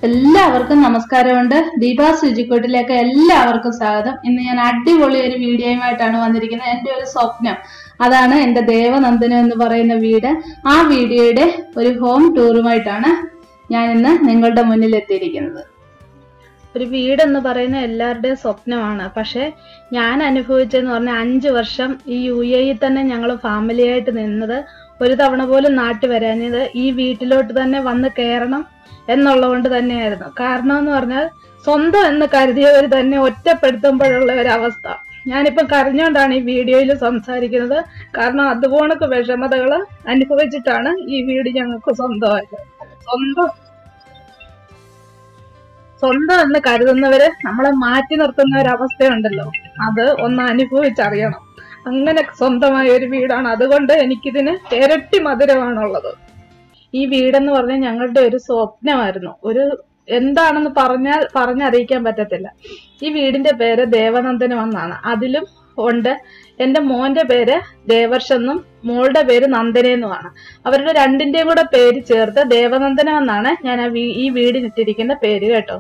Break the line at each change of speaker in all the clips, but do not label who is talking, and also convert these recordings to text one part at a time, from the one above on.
എല്ലാവർക്കും നമസ്കാരമുണ്ട് ദീപാ ശുചിക്കോട്ടിലേക്ക് എല്ലാവർക്കും സ്വാഗതം ഇന്ന് ഞാൻ അടിപൊളി ഒരു വീഡിയോയുമായിട്ടാണ് വന്നിരിക്കുന്നത് എൻ്റെ ഒരു സ്വപ്നം അതാണ് എൻ്റെ ദേവനന്ദനം എന്ന് പറയുന്ന വീട് ആ വീഡിയോയുടെ ഒരു ഹോം ടൂറുമായിട്ടാണ് ഞാൻ ഇന്ന് നിങ്ങളുടെ മുന്നിൽ എത്തിയിരിക്കുന്നത് ഒരു വീടെന്ന് പറയുന്ന എല്ലാവരുടെയും സ്വപ്നമാണ് പക്ഷെ ഞാൻ അനുഭവിച്ചതെന്ന് പറഞ്ഞാൽ അഞ്ച് വർഷം ഈ യു എയിൽ തന്നെ ഞങ്ങൾ ഫാമിലിയായിട്ട് നിന്നത് ഒരു തവണ പോലും നാട്ടിൽ വരാഞ്ഞത് ഈ വീട്ടിലോട്ട് തന്നെ വന്ന് കയറണം എന്നുള്ളതുകൊണ്ട് തന്നെയായിരുന്നു കാരണം എന്ന് പറഞ്ഞാൽ സ്വന്തം എന്ന് കരുതിയവർ തന്നെ ഒറ്റപ്പെടുത്തുമ്പോഴുള്ള ഒരു അവസ്ഥ ഞാനിപ്പം കരഞ്ഞുകൊണ്ടാണ് ഈ വീഡിയോയിൽ സംസാരിക്കുന്നത് കാരണം അതുപോണക്ക് വിഷമതകൾ അനുഭവിച്ചിട്ടാണ് ഈ വീട് ഞങ്ങൾക്ക് സ്വന്തമായത് സ്വന്തം സ്വന്തം എന്ന് കരുതുന്നവര് നമ്മളെ മാറ്റി നിർത്തുന്ന ഒരു അവസ്ഥയുണ്ടല്ലോ അത് ഒന്ന് അനുഭവിച്ചറിയണം അങ്ങനെ സ്വന്തമായ ഒരു വീടാണ് അതുകൊണ്ട് എനിക്കിതിന് ഇരട്ടി മധുരമാണുള്ളത് ഈ വീടെന്ന് പറഞ്ഞാൽ ഞങ്ങളുടെ ഒരു സ്വപ്നമായിരുന്നു ഒരു എന്താണെന്ന് പറഞ്ഞാൽ പറഞ്ഞറിയിക്കാൻ പറ്റത്തില്ല ഈ വീടിന്റെ പേര് ദേവനന്ദനം എന്നാണ് അതിലും ഉണ്ട് എന്റെ മോന്റെ പേര് ദേവർഷെന്നും മോളുടെ പേര് നന്ദനെന്നുമാണ് അവരുടെ രണ്ടിന്റെയും കൂടെ പേര് ചേർത്ത് ദേവനന്ദനം എന്നാണ് ഞാൻ ആ വീ- ഈ വീടിനിട്ടിരിക്കുന്ന പേര് കേട്ടോ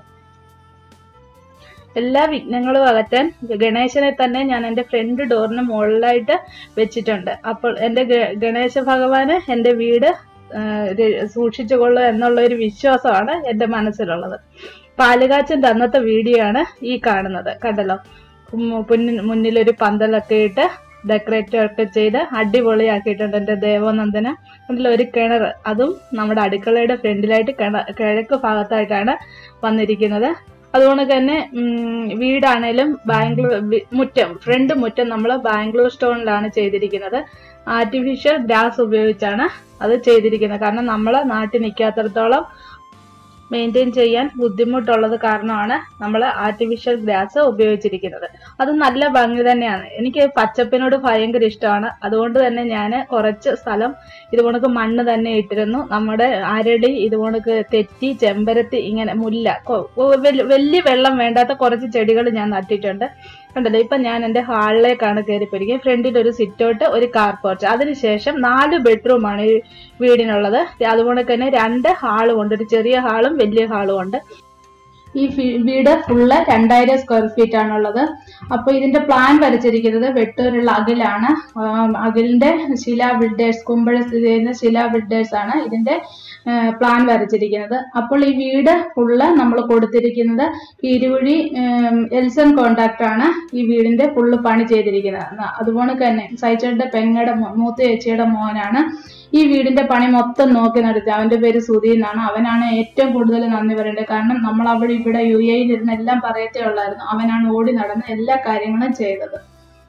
എല്ലാ വിഘ്നങ്ങളും അകറ്റാൻ ഗണേശനെ തന്നെ ഞാൻ എൻ്റെ ഫ്രണ്ട് ഡോറിന് മുകളിലായിട്ട് വെച്ചിട്ടുണ്ട് അപ്പോൾ എൻ്റെ ഗ- ഗണേശ ഭഗവാന് എൻ്റെ വീട് ആ, ര- സൂക്ഷിച്ചുകൊള്ളുക എന്നുള്ള ഒരു വിശ്വാസമാണ് എൻ്റെ മനസ്സിലുള്ളത് പാലുകാച്ചൻ്റെ അന്നത്തെ വീഡിയോ ആണ് ഈ കാണുന്നത് കണ്ടല്ലോ ഉം, പുന്നിൽ മുന്നിലൊരു പന്തലൊക്കെ ഇട്ട് ഡെക്കറേറ്റ് ഒക്കെ ചെയ്ത് അടിപൊളിയാക്കിയിട്ടുണ്ട് എൻ്റെ ദേവനന്ദന അതിൽ ഒരു കിണർ അതും നമ്മുടെ അടുക്കളയുടെ ഫ്രണ്ടിലായിട്ട് കിണ കിഴക്ക് ഭാഗത്തായിട്ടാണ് വന്നിരിക്കുന്നത് അതുകൊണ്ട് തന്നെ ഉം, വീടാണേലും ബാംഗ്ലൂർ വി- മുറ്റം ഫ്രണ്ട് മുറ്റം നമ്മൾ ബാംഗ്ലൂർ സ്റ്റോണിലാണ് ചെയ്തിരിക്കുന്നത് ആർട്ടിഫിഷ്യൽ ഗ്രാസ് ഉപയോഗിച്ചാണ് അത് ചെയ്തിരിക്കുന്നത് കാരണം നമ്മൾ നാട്ടിൽ നിൽക്കാത്തടത്തോളം മെയിൻറ്റെയിൻ ചെയ്യാൻ ബുദ്ധിമുട്ടുള്ളത് കാരണമാണ് നമ്മൾ ആർട്ടിഫിഷ്യൽ ഗ്രാസ് ഉപയോഗിച്ചിരിക്കുന്നത് അത് നല്ല ഭംഗി തന്നെയാണ് എനിക്ക് പച്ചപ്പിനോട് ഭയങ്കര ഇഷ്ടമാണ് അതുകൊണ്ട് തന്നെ ഞാൻ കുറച്ച് സ്ഥലം ഇതുകൊണക്ക് മണ്ണ് തന്നെ ഇട്ടിരുന്നു നമ്മുടെ അരടി ഇതുകൊണക്ക് തെറ്റി ചെമ്പരത്തി ഇങ്ങനെ മുല്ല കൊ- കൊ- വല്യ- വലിയ വെള്ളം വേണ്ടാത്ത കുറച്ച് ചെടികൾ ഞാൻ നട്ടിട്ടുണ്ട് കണ്ടല്ലോ ഇപ്പൊ ഞാൻ എന്റെ ഹാളിലേക്കാണ് കയറിപ്പോയിരിക്കുന്നത് ഫ്രണ്ടിൽ ഒരു സിറ്റൗട്ട് ഒരു കാർ പോർച്ച് അതിനുശേഷം നാല് ബെഡ്റൂമാണ് ഈ വീടിനുള്ളത് അതുകൊണ്ട് തന്നെ രണ്ട് ഹാളും ഉണ്ട് ഒരു ചെറിയ ഹാളും വലിയ ഹാളും ഉണ്ട് ഈ ഫി- വീട് ഫുള്ള് രണ്ടായിരം സ്ക്വയർ ഫീറ്റ് ആണുള്ളത് അപ്പോൾ ഇതിന്റെ പ്ലാൻ വരച്ചിരിക്കുന്നത് വെട്ടൂരുള്ള അഖിലാണ് ആം, അഖിലിന്റെ ശില ബിൽഡേഴ്സ് കുമ്പഴ സ്ഥിതി ചെയ്യുന്ന ശില ബിൽഡേഴ്സ് ആണ് ഇതിന്റെ പ്ലാൻ വരച്ചിരിക്കുന്നത് അപ്പോൾ ഈ വീട് ഫുള്ള് നമ്മൾ കൊടുത്തിരിക്കുന്നത് ഇരുവഴി എൽസൺ കോണ്ടാക്ട് ആണ് ഈ വീടിന്റെ ഫുള്ള് പണി ചെയ്തിരിക്കുന്നത് ന- അതുപോലെ തന്നെ സൈച്ചേട്ടന്റെ പെങ്ങടെ മോ- മൂത്ത ചേച്ചിയുടെ മോനാണ് ഈ വീടിന്റെ പണി മൊത്തം നോക്കി നടത്തി അവന്റെ പേര് സുധി എന്നാണ് അവനാണ് ഏറ്റവും കൂടുതൽ നന്ദി പറയേണ്ടത് കാരണം നമ്മൾ അവിടെ ഇവിടെ യു എയിൽ ഇരുന്ന് എല്ലാം പറയത്തേ ഉള്ളായിരുന്നു അവനാണ് ഓടി നടന്ന് എല്ലാ കാര്യങ്ങളും ചെയ്തത്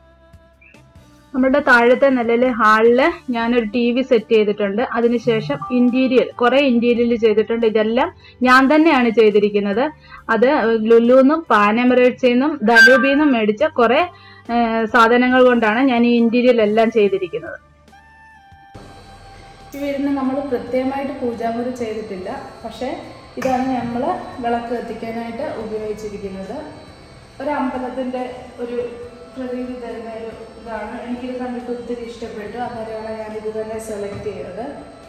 നമ്മുടെ താഴത്തെ നിലയിലെ ഹാളില് ഞാനൊരു ടി വി സെറ്റ് ചെയ്തിട്ടുണ്ട് അതിനുശേഷം ഇന്റീരിയർ കുറെ ഇന്റീരിയർ ചെയ്തിട്ടുണ്ട് ഇതെല്ലാം ഞാൻ തന്നെയാണ് ചെയ്തിരിക്കുന്നത് അത് ലുലുന്നും പാനമറേറ്റ്സിൽ നിന്നും ദലൂബിൽ നിന്നും മേടിച്ച കുറെ സാധനങ്ങൾ കൊണ്ടാണ് ഞാൻ ഈ ഇന്റീരിയർ എല്ലാം ചെയ്തിരിക്കുന്നത് ഈ വീടിന് നമ്മൾ പ്രത്യേകമായിട്ട് പൂജാമുറി ചെയ്തിട്ടില്ല പക്ഷേ ഇതാണ് നമ്മൾ വിളക്ക് കത്തിക്കാനായിട്ട് ഉപയോഗിച്ചിരിക്കുന്നത് ഒരു അമ്പലത്തിൻ്റെ ഒരു പ്രതീതി തരുന്ന ഒരു ഇതാണ് എനിക്കിത് കണ്ടിട്ട് ഒത്തിരി ഇഷ്ടപ്പെട്ടു അന്നേരമാണ് ഞാൻ ഇത് തന്നെ സെലക്ട് ചെയ്തത്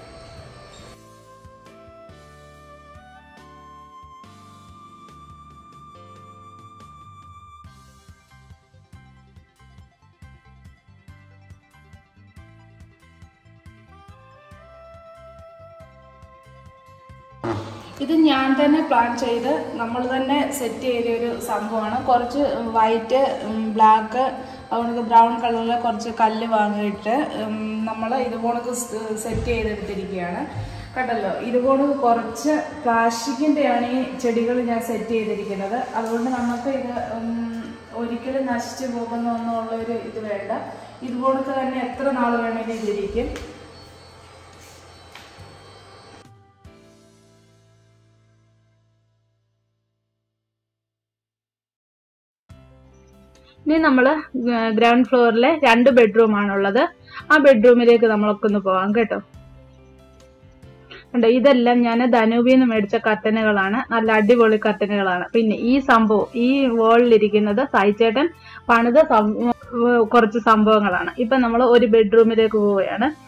ഇത് ഞാൻ തന്നെ പ്ലാൻ ചെയ്ത് നമ്മൾ തന്നെ സെറ്റ് ചെയ്ത ഒരു സംഭവമാണ് കുറച്ച് വൈറ്റ് ബ്ലാക്ക് അതുകൊണ്ട് ബ്രൗൺ കളറിലെ കുറച്ച് കല്ല് വാങ്ങിയിട്ട് നമ്മൾ ഇതുപോണക്ക് സെറ്റ് ചെയ്തെടുത്തിരിക്കുകയാണ് കണ്ടല്ലോ ഇതുപോലെ കുറച്ച് പ്ലാസ്റ്റിക്കിൻ്റെയാണ് ഈ ചെടികൾ ഞാൻ സെറ്റ് ചെയ്തിരിക്കുന്നത് അതുകൊണ്ട് നമുക്ക് ഇത് ഉം, ഒരിക്കലും നശിച്ചു പോകുന്ന ഒന്നുള്ള ഒരു ഇത് വേണ്ട ഇതുപോലൊക്കെ തന്നെ എത്ര നാൾ വേണമെങ്കിലും ഇതിരിക്കും ഇനി നമ്മൾ ഗ്രൗണ്ട് ഫ്ലോറിലെ രണ്ട് ബെഡ്റൂം ആണുള്ളത് ആ ബെഡ്റൂമിലേക്ക് നമ്മളൊക്കെ ഒന്ന് പോവാം കേട്ടോ കണ്ടോ ഇതെല്ലാം ഞാൻ ധനൂപിൽ നിന്ന് മേടിച്ച കർട്ടനുകളാണ് നല്ല അടിപൊളി കർട്ടനുകളാണ് പിന്നെ ഈ സംഭവം ഈ വോളിലിരിക്കുന്നത് സായിച്ചേട്ടൻ പണിത സം- കുറച്ച് സംഭവങ്ങളാണ് ഇപ്പൊ നമ്മൾ ഒരു ബെഡ്റൂമിലേക്ക് പോവുകയാണ്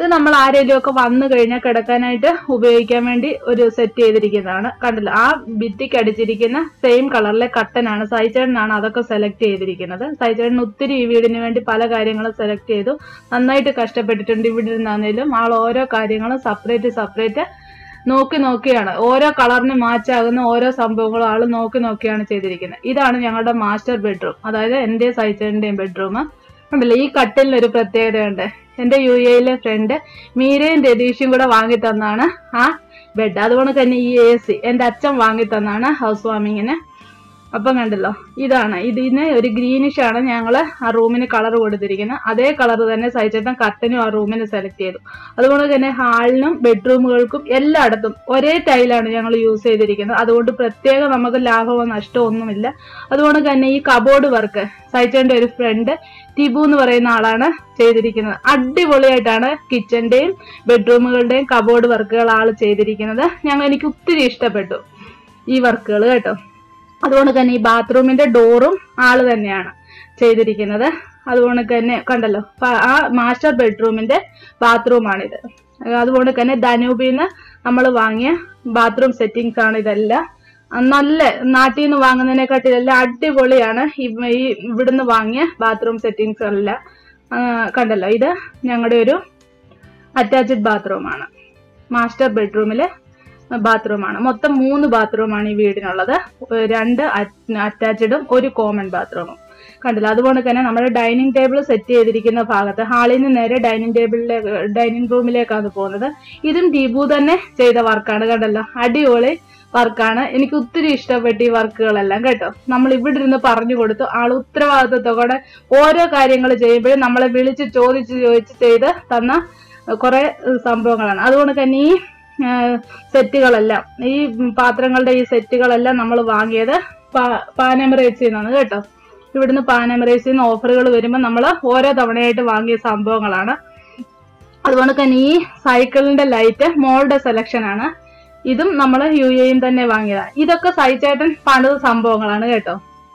ഇത് നമ്മൾ ആരെങ്കിലും ഒക്കെ വന്നു കഴിഞ്ഞാൽ കിടക്കാനായിട്ട് ഉപയോഗിക്കാൻ വേണ്ടി ഒരു സെറ്റ് ചെയ്തിരിക്കുന്നതാണ് കണ്ടല്ലോ ആ ഭിത്തിക്ക് അടിച്ചിരിക്കുന്ന സെയിം കളറിലെ കട്ടനാണ് സൈചേട്ടനാണ് അതൊക്കെ സെലക്ട് ചെയ്തിരിക്കുന്നത് സൈചേട്ടൻ ഒത്തിരി ഈ വീടിന് വേണ്ടി പല കാര്യങ്ങളും സെലക്ട് ചെയ്തു നന്നായിട്ട് കഷ്ടപ്പെട്ടിട്ടുണ്ട് ഇവിടെ ഇരുന്നാണേലും ആൾ ഓരോ കാര്യങ്ങളും സെപ്പറേറ്റ് സെപ്പറേറ്റ് നോക്കി നോക്കിയാണ് ഓരോ കളറിന് മാച്ചാകുന്ന ഓരോ സംഭവങ്ങളും ആൾ നോക്കി നോക്കിയാണ് ചെയ്തിരിക്കുന്നത് ഇതാണ് ഞങ്ങളുടെ മാസ്റ്റർ ബെഡ്റൂം അതായത് എന്റെ സൈച്ചേന്റെയും ബെഡ്റൂം ഉണ്ടല്ലോ ഈ കട്ടിലിന് ഒരു പ്രത്യേകതയുണ്ട് എന്റെ യു എയിലെ ഫ്രണ്ട് മീരയും രതീഷും കൂടെ വാങ്ങി തന്നാണ് ആ ബെഡ് അതുകൊണ്ട് തന്നെ ഈ എ സി എന്റെ അച്ഛൻ വാങ്ങി തന്നാണ് ഹൗസ് വാമിങ്ങിന് അപ്പം കണ്ടല്ലോ ഇതാണ് ഇതിന് ഒരു ഗ്രീനിഷ് ആണ് ഞങ്ങൾ ആ റൂമിന് കളർ കൊടുത്തിരിക്കുന്നത് അതേ കളർ തന്നെ സഹിച്ചേട്ടൻ കട്ടനും ആ റൂമിന് സെലക്ട് ചെയ്തു അതുകൊണ്ട് തന്നെ ഹാളിനും ബെഡ്റൂമുകൾക്കും എല്ലായിടത്തും ഒരേ ടൈലാണ് ഞങ്ങൾ യൂസ് ചെയ്തിരിക്കുന്നത് അതുകൊണ്ട് പ്രത്യേകം നമുക്ക് ലാഭമോ നഷ്ടമോ ഒന്നുമില്ല അതുകൊണ്ട് തന്നെ ഈ കബോർഡ് വർക്ക് സഹിച്ചേട്ടൻ്റെ ഒരു ഫ്രണ്ട് ടിബു എന്ന് പറയുന്ന ആളാണ് ചെയ്തിരിക്കുന്നത് അടിപൊളിയായിട്ടാണ് കിച്ചന്റെയും ബെഡ്റൂമുകളുടെയും കബോർഡ് വർക്കുകൾ ആൾ ചെയ്തിരിക്കുന്നത് ഞങ്ങൾ എനിക്ക് ഒത്തിരി ഇഷ്ടപ്പെട്ടു ഈ വർക്കുകൾ കേട്ടോ അതുകൊണ്ട് തന്നെ ഈ ബാത്റൂമിന്റെ ഡോറും ആള് തന്നെയാണ് ചെയ്തിരിക്കുന്നത് അതുകൊണ്ട് തന്നെ കണ്ടല്ലോ പ- ആ മാസ്റ്റർ ബെഡ്റൂമിന്റെ ബാത്റൂമാണിത് അതുകൊണ്ട് തന്നെ ധനൂപിന്ന് നമ്മൾ വാങ്ങിയ ബാത്റൂം സെറ്റിങ്സ് ആണ് ഇതെല്ലാം നല്ല നാട്ടിൽ നിന്ന് വാങ്ങുന്നതിനെക്കാട്ടിൽ എല്ലാം അടിപൊളിയാണ് ഈ- ഈ ഇവിടുന്ന് വാങ്ങിയ ബാത്റൂം സെറ്റിങ്സ് എല്ലാം ആ, കണ്ടല്ലോ ഇത് ഞങ്ങളുടെ ഒരു അറ്റാച്ച്ഡ് ബാത്റൂമാണ് മാസ്റ്റർ ബെഡ്റൂമിലെ ബാത്റൂമാണ് മൊത്തം മൂന്ന് ബാത്റൂമാണ് ഈ വീടിനുള്ളത് ഏഹ് രണ്ട് അറ്റാച്ച്ഡും ഒരു കോമൺ ബാത്റൂമും കണ്ടില്ല അതുകൊണ്ട് തന്നെ നമ്മുടെ ഡൈനിങ് ടേബിൾ സെറ്റ് ചെയ്തിരിക്കുന്ന ഭാഗത്ത് ഹാളിൽ നിന്ന് നേരെ ഡൈനിങ് ടേബിളിലേക്ക് ഡൈനിങ് റൂമിലേക്കാണ് പോകുന്നത് ഇതും ദീപു തന്നെ ചെയ്ത വർക്കാണ് കണ്ടല്ലോ അടിപൊളി വർക്കാണ് എനിക്ക് ഒത്തിരി ഇഷ്ടപ്പെട്ടു ഈ വർക്കുകളെല്ലാം കേട്ടോ നമ്മൾ ഇവിടെ ഇരുന്ന് പറഞ്ഞു കൊടുത്തു ആൾ ഉത്തരവാദിത്വത്തോടെ ഓരോ കാര്യങ്ങൾ ചെയ്യുമ്പോഴും നമ്മളെ വിളിച്ച് ചോദിച്ച് ചോദിച്ച് ചെയ്ത് തന്ന കുറെ സംഭവങ്ങളാണ് അതുകൊണ്ട് തന്നെ ഈ സെറ്റുകളെല്ലാം ഈ പാത്രങ്ങളുടെ ഈ സെറ്റുകളെല്ലാം നമ്മൾ വാങ്ങിയത് പാനമറേസിൽ നിന്നാണ് കേട്ടോ ഇവിടുന്ന് പാനമറേസിൽ നിന്ന് ഓഫറുകൾ വരുമ്പോൾ നമ്മൾ ഓരോ തവണയായിട്ട് വാങ്ങിയ സംഭവങ്ങളാണ് അതുകൊണ്ട് തന്നെ ഈ സൈക്കിളിന്റെ ലൈറ്റ് മോളുടെ സെലക്ഷൻ ആണ് ഇതും നമ്മൾ യു എയും തന്നെ വാങ്ങിയതാണ് ഇതൊക്കെ സൈച്ചേട്ടൻ പണിത സംഭവങ്ങളാണ് കേട്ടോ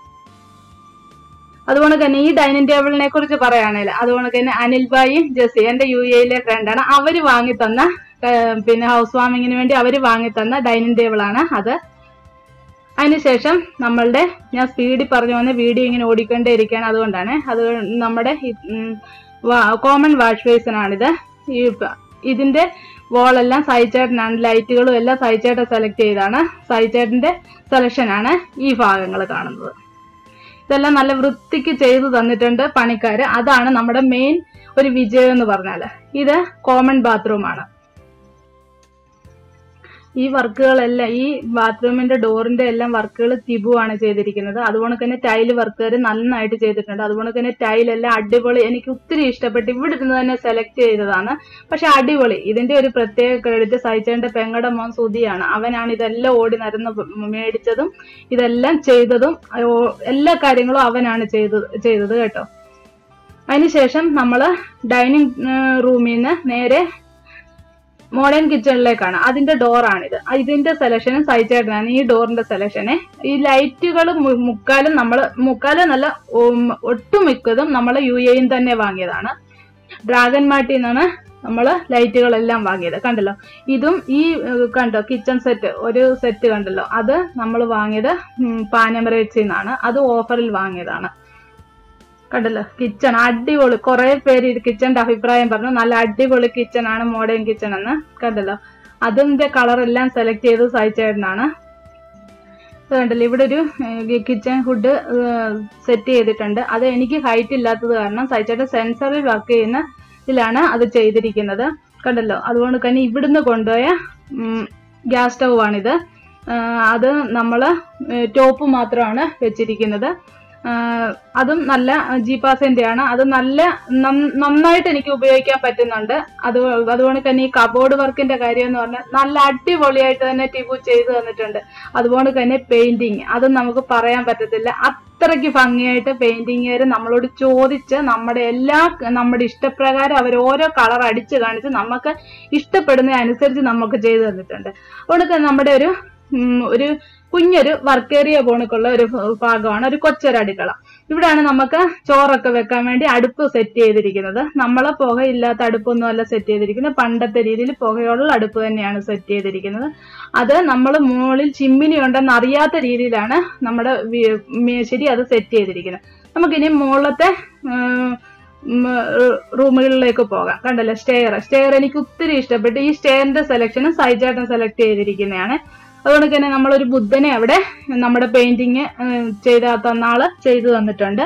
അതുകൊണ്ട് തന്നെ ഈ ഡൈനിങ് ടേബിളിനെ കുറിച്ച് പറയുകയാണെങ്കിൽ അതുകൊണ്ട് തന്നെ അനിൽ ഭായി ജെസി എന്റെ യു എയിലെ ഫ്രണ്ടാണ് അവര് വാങ്ങി തന്ന ഏർ, പിന്നെ ഹൗസ് വാമിങ്ങിന് വേണ്ടി അവര് വാങ്ങി തന്ന ഡൈനിങ് ടേബിൾ ആണ് അത് അതിനുശേഷം നമ്മളുടെ ഞാൻ സ്പീഡിൽ പറഞ്ഞു വന്ന വീഡിയോ ഇങ്ങനെ ഓടിക്കൊണ്ടേ ഇരിക്കുകയാണ് അതുകൊണ്ടാണ് അത് നമ്മുടെ കോമൺ വാഷ് ബേസിനാണിത് ഈ പ- ഇതിന്റെ വോളെല്ലാം സൈച്ചേട്ടനാണ് ലൈറ്റുകളും എല്ലാം സൈച്ചേട്ടൻ സെലക്ട് ചെയ്താണ് സൈച്ചേട്ടന്റെ സെലക്ഷൻ ആണ് ഈ ഭാഗങ്ങൾ കാണുന്നത് ഇതെല്ലാം നല്ല വൃത്തിക്ക് ചെയ്തു തന്നിട്ടുണ്ട് പണിക്കാര് അതാണ് നമ്മുടെ മെയിൻ ഒരു വിജയം എന്ന് പറഞ്ഞാല് ഇത് കോമൺ ബാത്റൂം ആണ് ഈ വർക്കുകളെല്ലാം ഈ ബാത്റൂമിന്റെ ഡോറിന്റെ എല്ലാം വർക്കുകൾ തിബു ആണ് ചെയ്തിരിക്കുന്നത് അതുകൊണ്ട് തന്നെ ടൈല് വർക്കുകാർ നന്നായിട്ട് ചെയ്തിട്ടുണ്ട് അതുകൊണ്ട് തന്നെ ടൈലെല്ലാം അടിപൊളി എനിക്ക് ഒത്തിരി ഇഷ്ടപ്പെട്ടു ഇവിടെ ഇരുന്ന് തന്നെ സെലക്ട് ചെയ്തതാണ് പക്ഷെ അടിപൊളി ഇതിന്റെ ഒരു പ്രത്യേക ക്രെഡിറ്റ് സഹിച്ചേണ്ട പെങ്ങടെ മോൻ സുധിയാണ് അവനാണ് ഇതെല്ലാം ഓടി നടന്ന് മേടിച്ചതും ഇതെല്ലാം ചെയ്തതും ഓ- എല്ലാ കാര്യങ്ങളും അവനാണ് ചെയ്തത് ചെയ്തത് കേട്ടോ അതിനുശേഷം നമ്മൾ ഡൈനിങ് റൂമിൽ നിന്ന് നേരെ മോഡേൺ കിച്ചണിലേക്കാണ് അതിന്റെ ഡോറാണിത് ഇതിന്റെ സെലക്ഷനും സൈച്ചേട്ടനാണ് ഈ ഡോറിന്റെ സെലക്ഷന് ഈ ലൈറ്റുകൾ മുക്കാലും നമ്മൾ മുക്കാലും നല്ല ഉം, ഒട്ടുമിക്കതും നമ്മൾ യു എയിൽ തന്നെ വാങ്ങിയതാണ് ഡ്രാഗൺ മാർട്ടിൽ നിന്നാണ് നമ്മൾ ലൈറ്റുകളെല്ലാം വാങ്ങിയത് കണ്ടല്ലോ ഇതും ഈ ഏഹ്, കണ്ടോ കിച്ചൺ സെറ്റ് ഒരു സെറ്റ് കണ്ടല്ലോ അത് നമ്മൾ വാങ്ങിയത് പാനമറേറ്റ്സിൽ നിന്നാണ് അത് ഓഫറിൽ വാങ്ങിയതാണ് കണ്ടല്ലോ കിച്ചൺ അടിപൊളി കുറെ പേര് ഇത് കിച്ചന്റെ അഭിപ്രായം പറഞ്ഞു നല്ല അടിപൊളി കിച്ചൺ ആണ് മോഡേൺ കിച്ചൺ എന്ന് കണ്ടല്ലോ അതിന്റെ കളർ എല്ലാം സെലക്ട് ചെയ്ത് സഹിച്ചേട്ടനാണ് ഇത് കണ്ടല്ലോ ഇവിടെ ഒരു കിച്ചൺ ഹുഡ് സെറ്റ് ചെയ്തിട്ടുണ്ട് അത് എനിക്ക് ഹൈറ്റ് ഇല്ലാത്തത് കാരണം സഹിച്ചേട്ടൻ സെൻസറിൽ വർക്ക് ചെയ്യുന്ന ഇതിലാണ് അത് ചെയ്തിരിക്കുന്നത് കണ്ടല്ലോ അതുകൊണ്ട് തന്നെ ഇവിടുന്ന് കൊണ്ടുപോയ ഗ്യാസ് സ്റ്റവ് ആണിത് ആ, അത് നമ്മൾ ടോപ്പ് മാത്രമാണ് വെച്ചിരിക്കുന്നത് ആ, അതും നല്ല ജീപ്പാസിന്റെ ആണ് അത് നല്ല നന്ന- നന്നായിട്ട് എനിക്ക് ഉപയോഗിക്കാൻ പറ്റുന്നുണ്ട് അത് അതുകൊണ്ട് തന്നെ ഈ കബോർഡ് വർക്കിന്റെ കാര്യം എന്ന് പറഞ്ഞാൽ നല്ല അടിപൊളിയായിട്ട് തന്നെ ടിബു ചെയ്തു തന്നിട്ടുണ്ട് അതുകൊണ്ട് തന്നെ പെയിന്റിങ് അത് നമുക്ക് പറയാൻ പറ്റത്തില്ല അത്രയ്ക്ക് ഭംഗിയായിട്ട് പെയിന്റിങ്ങുകാർ നമ്മളോട് ചോദിച്ച് നമ്മുടെ എല്ലാ നമ്മുടെ ഇഷ്ടപ്രകാരം അവർ ഓരോ കളർ അടിച്ച് കാണിച്ച് നമുക്ക് ഇഷ്ടപ്പെടുന്ന അനുസരിച്ച് നമുക്ക് ചെയ്തു തന്നിട്ടുണ്ട് അതുകൊണ്ട് തന്നെ നമ്മുടെ ഒരു ഉം, ഒരു കുഞ്ഞൊരു വർക്ക് ഏരിയ പോണക്കുള്ള ഒരു ഭാഗമാണ് ഒരു കൊച്ചൊരു അടുക്കള ഇവിടെയാണ് നമുക്ക് ചോറൊക്കെ വെക്കാൻ വേണ്ടി അടുപ്പ് സെറ്റ് ചെയ്തിരിക്കുന്നത് നമ്മളെ പുകയില്ലാത്ത അടുപ്പൊന്നും അല്ല സെറ്റ് ചെയ്തിരിക്കുന്നത് പണ്ടത്തെ രീതിയിൽ പുകയുള്ള അടുപ്പ് തന്നെയാണ് സെറ്റ് ചെയ്തിരിക്കുന്നത് അത് നമ്മൾ മുകളിൽ ചിമ്മിനി ഉണ്ടെന്ന് അറിയാത്ത രീതിയിലാണ് നമ്മുടെ വി- മേശരി അത് സെറ്റ് ചെയ്തിരിക്കുന്നത് നമുക്കിനി മുകളിലത്തെ ഉം, ഉം, റൂമുകളിലേക്ക് പോകാം കണ്ടല്ലോ സ്റ്റെയർ സ്റ്റെയർ എനിക്ക് ഒത്തിരി ഇഷ്ടപ്പെട്ടു ഈ സ്റ്റെയറിന്റെ സെലക്ഷനും സൈജാട്ടൻ സെലക്ട് ചെയ്തിരിക്കുന്നതാണ് അതുകൊണ്ട് തന്നെ നമ്മളൊരു ബുദ്ധനെ അവിടെ നമ്മുടെ പെയിന്റിങ് ചെയ്ത തന്നാള് ചെയ്തു തന്നിട്ടുണ്ട്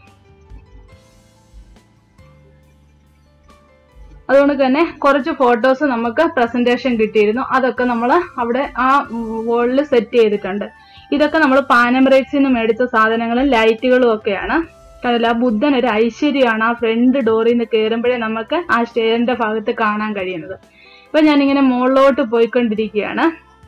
അതുകൊണ്ട് തന്നെ കുറച്ച് ഫോട്ടോസ് നമുക്ക് പ്രസന്റേഷൻ കിട്ടിയിരുന്നു അതൊക്കെ നമ്മൾ അവിടെ ആ വോളിൽ സെറ്റ് ചെയ്തിട്ടുണ്ട് ഇതൊക്കെ നമ്മൾ പാനമറേറ്റ്സിൽ നിന്ന് മേടിച്ച സാധനങ്ങളും ലൈറ്റുകളും ഒക്കെയാണ് കണ്ടില്ല ആ ബുദ്ധൻ ഒരു ഐശ്വര്യമാണ് ആ ഫ്രണ്ട് ഡോറിൽ നിന്ന് കയറുമ്പോഴേ നമുക്ക് ആ സ്റ്റേറിന്റെ ഭാഗത്ത് കാണാൻ കഴിയുന്നത് ഇപ്പൊ ഞാനിങ്ങനെ മുകളിലോട്ട് പോയിക്കൊണ്ടിരിക്കുകയാണ്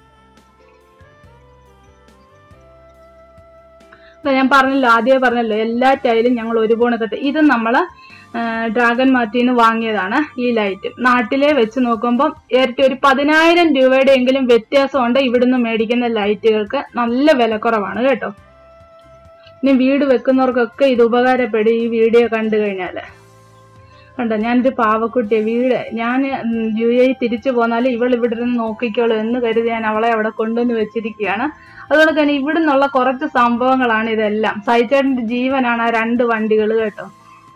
അപ്പൊ ഞാൻ പറഞ്ഞല്ലോ ആദ്യമേ പറഞ്ഞല്ലോ എല്ലാ ടൈലും ഞങ്ങൾ ഒരുപോലെ തന്നെ ഇത് നമ്മള് ഡ്രാഗൺ മാർട്ടിന്ന് വാങ്ങിയതാണ് ഈ ലൈറ്റ് നാട്ടിലെ വെച്ച് നോക്കുമ്പോൾ ഇരട്ടി ഒരു പതിനായിരം രൂപയുടെ എങ്കിലും വ്യത്യാസമുണ്ട് ഇവിടുന്ന് മേടിക്കുന്ന ലൈറ്റുകൾക്ക് നല്ല വിലക്കുറവാണ് കേട്ടോ ഇനി വീട് വെക്കുന്നവർക്കൊക്കെ ഇത് ഉപകാരപ്പെടും ഈ വീഡിയോ കണ്ടു കഴിഞ്ഞാല് കണ്ടോ ഞാനൊരു പാവക്കുട്ടിയെ വീട് ഞാൻ യു എ തിരിച്ചു പോന്നാലും ഇവൾ ഇവിടെ ഇരുന്ന് നോക്കിക്കോളൂ എന്ന് കരുതി ഞാൻ അവളെ അവിടെ കൊണ്ടുവന്ന് വെച്ചിരിക്കുകയാണ് അതുകൊണ്ട് തന്നെ ഇവിടെ നിന്നുള്ള കുറച്ച് സംഭവങ്ങളാണ് ഇതെല്ലാം സൈച്ചേട്ടന്റെ ജീവനാണ് ആ രണ്ട് വണ്ടികൾ കേട്ടോ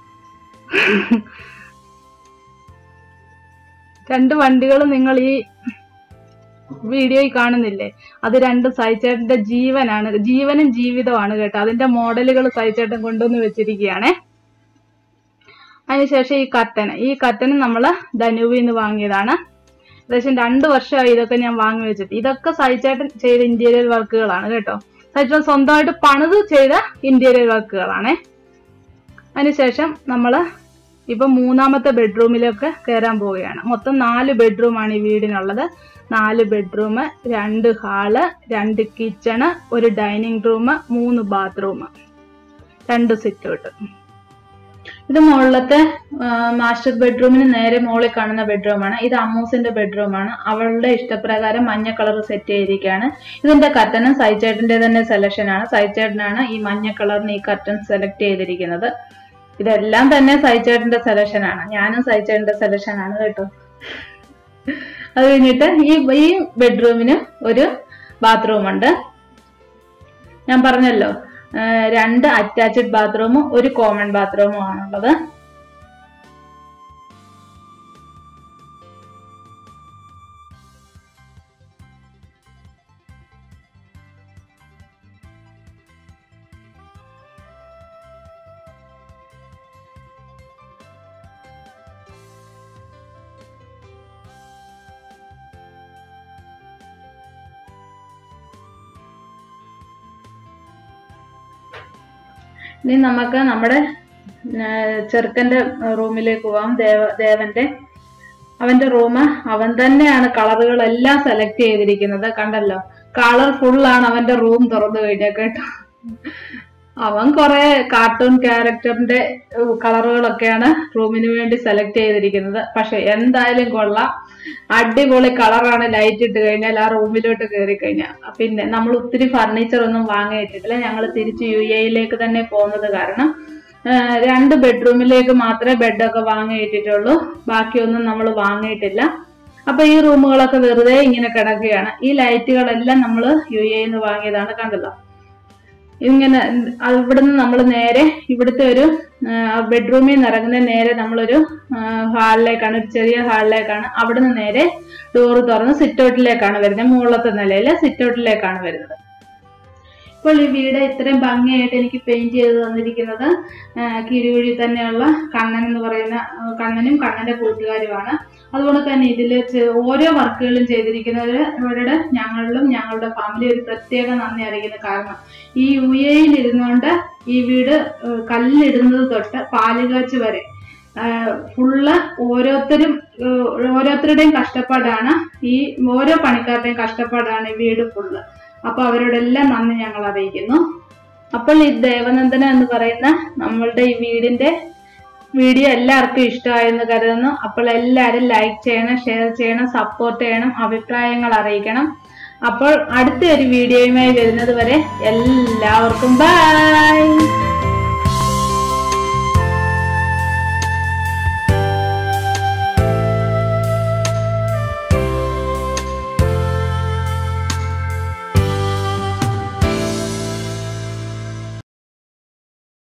രണ്ട് വണ്ടികൾ നിങ്ങൾ ഈ വീഡിയോയിൽ കാണുന്നില്ലേ അത് രണ്ടും സൈച്ചേട്ടന്റെ ജീവനാണ് ജീവനും ജീവിതമാണ് കേട്ടോ അതിന്റെ മോഡലുകൾ സൈച്ചേട്ടൻ കൊണ്ടുവന്ന് വെച്ചിരിക്കുകയാണേ അതിനുശേഷം ഈ കർട്ടൻ ഈ കർട്ടൻ നമ്മൾ ധനുവിൽ നിന്ന് വാങ്ങിയതാണ് ഏകദേശം രണ്ട് വർഷമായി ഇതൊക്കെ ഞാൻ വാങ്ങി വെച്ചിട്ട് ഇതൊക്കെ സൈച്ചേട്ടൻ ചെയ്ത ഇന്റീരിയർ വർക്കുകളാണ് കേട്ടോ സൈച്ചേട്ടൻ സ്വന്തമായിട്ട് പണിത് ചെയ്ത ഇന്റീരിയർ വർക്കുകളാണേ അതിനുശേഷം നമ്മൾ ഇപ്പൊ മൂന്നാമത്തെ ബെഡ്റൂമിലൊക്കെ കയറാൻ പോവുകയാണ് മൊത്തം നാല് ബെഡ്റൂമാണ് ഈ വീടിനുള്ളത് നാല് ബെഡ്റൂം രണ്ട് ഹാള് രണ്ട് കിച്ചണ് ഒരു ഡൈനിങ് റൂം മൂന്ന് ബാത്റൂം രണ്ട് സിറ്റ് ഔട്ട് ഇത് മുകളിലത്തെ മാസ്റ്റർ ബെഡ്റൂമിന് നേരെ മുകളിൽ കാണുന്ന ബെഡ്റൂമാണ് ഇത് അമ്മൂസിന്റെ ബെഡ്റൂമാണ് അവളുടെ ഇഷ്ടപ്രകാരം മഞ്ഞ കളർ സെറ്റ് ചെയ്തിരിക്കുകയാണ് ഇതിന്റെ കർട്ടനും സൈച്ചേട്ടന്റെ തന്നെ സെലക്ഷൻ ആണ് സൈച്ചേട്ടനാണ് ഈ മഞ്ഞ കളറിന് ഈ കർട്ടൻ സെലക്ട് ചെയ്തിരിക്കുന്നത് ഇതെല്ലാം തന്നെ സൈച്ചേട്ടന്റെ സെലക്ഷൻ ആണ് ഞാനും സൈച്ചേട്ടന്റെ സെലക്ഷൻ ആണ് കേട്ടോ അത് കഴിഞ്ഞിട്ട് ഈ ഈ ബെഡ്റൂമിന് ഒരു ബാത്റൂം ഉണ്ട് ഞാൻ പറഞ്ഞല്ലോ ആ, രണ്ട് അറ്റാച്ച്ഡ് ബാത്റൂമും ഒരു കോമൺ ബാത്റൂമും ആണുള്ളത് ഇനി നമുക്ക് നമ്മുടെ ആ, ചെറുക്കന്റെ റൂമിലേക്ക് പോവാം ദേവ ദേവന്റെ അവന്റെ റൂം അവൻ തന്നെയാണ് കളറുകളെല്ലാം സെലക്ട് ചെയ്തിരിക്കുന്നത് കണ്ടല്ലോ കളർഫുൾ ആണ് അവന്റെ റൂം തുറന്നു കഴിഞ്ഞാൽ കേട്ടോ അവൻ കുറെ കാർട്ടൂൺ ക്യാരക്ടറിന്റെ കളറുകളൊക്കെയാണ് റൂമിന് വേണ്ടി സെലക്ട് ചെയ്തിരിക്കുന്നത് പക്ഷെ എന്തായാലും കൊള്ളാം അടിപൊളി കളറാണ് ലൈറ്റ് ഇട്ട് കഴിഞ്ഞാൽ ആ റൂമിലോട്ട് കയറി കഴിഞ്ഞാൽ പിന്നെ നമ്മൾ ഒത്തിരി ഫർണിച്ചർ ഒന്നും വാങ്ങിയിട്ടിട്ടില്ല ഞങ്ങൾ തിരിച്ച് യു എയിലേക്ക് തന്നെ പോകുന്നത് കാരണം ആ, രണ്ട് ബെഡ്റൂമിലേക്ക് മാത്രമേ ബെഡൊക്കെ വാങ്ങിയിട്ടിട്ടുള്ളൂ ബാക്കിയൊന്നും നമ്മൾ വാങ്ങിയിട്ടില്ല അപ്പൊ ഈ റൂമുകളൊക്കെ വെറുതെ ഇങ്ങനെ കിടക്കുകയാണ് ഈ ലൈറ്റുകളെല്ലാം നമ്മൾ യു എയിൽ നിന്ന് വാങ്ങിയതാണ് കണ്ടല്ലോ ഇങ്ങനെ അത് ഇവിടുന്ന് നമ്മൾ നേരെ ഇവിടുത്തെ ഒരു ബെഡ്റൂമിൽ നിന്ന് ഇറങ്ങുന്ന നേരെ നമ്മളൊരു ഹാളിലേക്കാണ് ഒരു ചെറിയ ഹാളിലേക്കാണ് അവിടുന്ന് നേരെ ഡോറ് തുറന്ന് സിറ്റ് ഔട്ടിലേക്കാണ് വരുന്നത് മുകളിലത്തെ നിലയിൽ സിറ്റ് ഔട്ടിലേക്കാണ് വരുന്നത് ഇപ്പോൾ ഈ വീട് ഇത്രയും ഭംഗിയായിട്ട് എനിക്ക് പെയിന്റ് ചെയ്ത് തന്നിരിക്കുന്നത് ആ, കിഴിവഴി തന്നെയുള്ള കണ്ണൻ എന്ന് പറയുന്ന ആ, കണ്ണനും കണ്ണന്റെ കൂട്ടുകാരുമാണ് അതുകൊണ്ട് തന്നെ ഇതിൽ ഓരോ വർക്കുകളും ചെയ്തിരിക്കുന്നവര് ഇവരുടെ ഞങ്ങളിലും ഞങ്ങളുടെ ഫാമിലി ഒരു പ്രത്യേക നന്ദി അറിയിക്കുന്നു കാരണം ഈ യു എയിൽ ഇരുന്നുകൊണ്ട് ഈ വീട് ആ, കല്ലിടുന്നത് തൊട്ട് പാലുകാച്ച് വരെ ഫുള്ള് ഓരോരുത്തരും ആ, ഓരോരുത്തരുടെയും കഷ്ടപ്പാടാണ് ഈ ഓരോ പണിക്കാരുടെയും കഷ്ടപ്പാടാണ് ഈ വീട് ഫുള്ള് അപ്പൊ അവരോടെല്ലാം നന്ദി ഞങ്ങൾ അറിയിക്കുന്നു അപ്പോൾ ഈ ദേവനന്ദന എന്ന് പറയുന്ന നമ്മളുടെ ഈ വീടിന്റെ വീഡിയോ എല്ലാവർക്കും ഇഷ്ടമായെന്ന് കരുതുന്നു അപ്പോൾ എല്ലാവരും ലൈക്ക് ചെയ്യണം ഷെയർ ചെയ്യണം സപ്പോർട്ട് ചെയ്യണം അഭിപ്രായങ്ങൾ അറിയിക്കണം അപ്പോൾ അടുത്ത ഒരു വീഡിയോയുമായി വരുന്നത് വരെ എല്ലാവർക്കും ബൈ